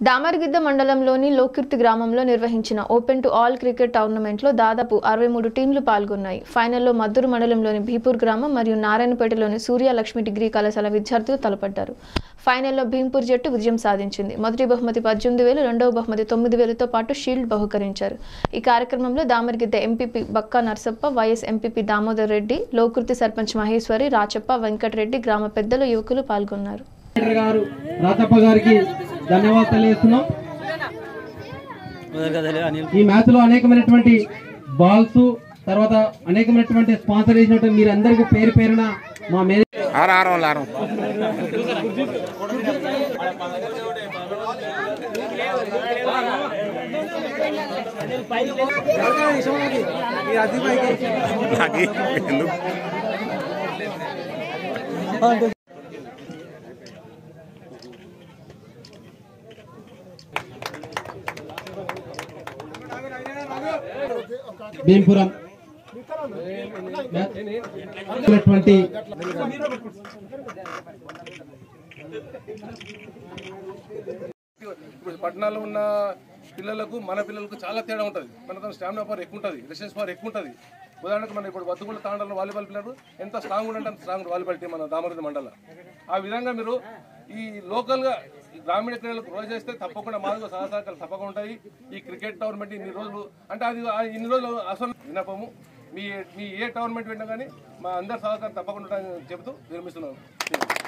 దామరగిద్ద మండలంలోని లోకిర్తి గ్రామంలో నిర్వహించిన ఓపెన్ టు ఆల్ క్రికెట్ టోర్నమెంట్లో దాదాపు అరవై మూడు టీంలు పాల్గొన్నాయి ఫైనల్లో మద్దూరు మండలంలోని భీపూర్ గ్రామం మరియు నారాయణపేటలోని సూర్య లక్ష్మి డిగ్రీ కళాశాల విద్యార్థులు తలపడ్డారు ఫైనల్లో భీంపూర్ జట్టు విజయం సాధించింది మొదటి బహుమతి పద్దెనిమిది వేలు రెండవ బహుమతి తొమ్మిది వేలతో పాటు షీల్డ్ బహుకరించారు ఈ కార్యక్రమంలో Damaragidda MPP Bakka Narsappa vice MPP Damodar Reddy Lokurthi sarpanch Maheshwari Rachappa Venkatareddy గ్రామ పెద్దలు యువకులు పాల్గొన్నారు సెక్రటరీ గారు రాతప్ప గారికి ధన్యవాదాలు తెలియజేస్తున్నాం ఈ మ్యాచ్ లో అనేకమైనటువంటి బాల్స్ తర్వాత అనేకమైనటువంటి స్పాన్సర్ చేసినటువంటి మీరందరికీ పేరు పేరున మా మేనేజర్ ఆరు ఆరు వాళ్ళు ఆరు నాకు ఎందుకు భీంపురం ఉన్నటువంటి ఇప్పుడు పట్టణాల్లో ఉన్న పిల్లలకు మన పిల్లలకు చాలా తేడా ఉంటుంది మన స్టామినా పవర్ ఎక్కువ ఉంటుంది రెసిస్టెన్స్ పవర్ ఎక్కువ ఉంటుంది ఉదాహరణకు మన ఇప్పుడు బతుకుల తాండలో వాలీబాల్ పిల్లలు ఎంత స్ట్రాంగ్ ఉంటే అంత స్ట్రాంగ్ వాలీబాల్ టీం మన దామరది మండల ఆ విధంగా మీరు ఈ లోకల్గా ఈ గ్రామీణ క్రీడలకు రోజు చేస్తే తప్పకుండా మాదిగా సహసహకాలు తప్పకుండా ఉంటాయి ఈ క్రికెట్ టోర్నమెంట్ ఇన్ని రోజులు అంటే అది ఆ ఇన్ని రోజులు అసలు వినపము మీ మీ ఏ టోర్నమెంట్ విన్నా కానీ మా అందరి సహకారం తప్పకుండా ఉంటాయని చెబుతూ నిర్మిస్తున్నాను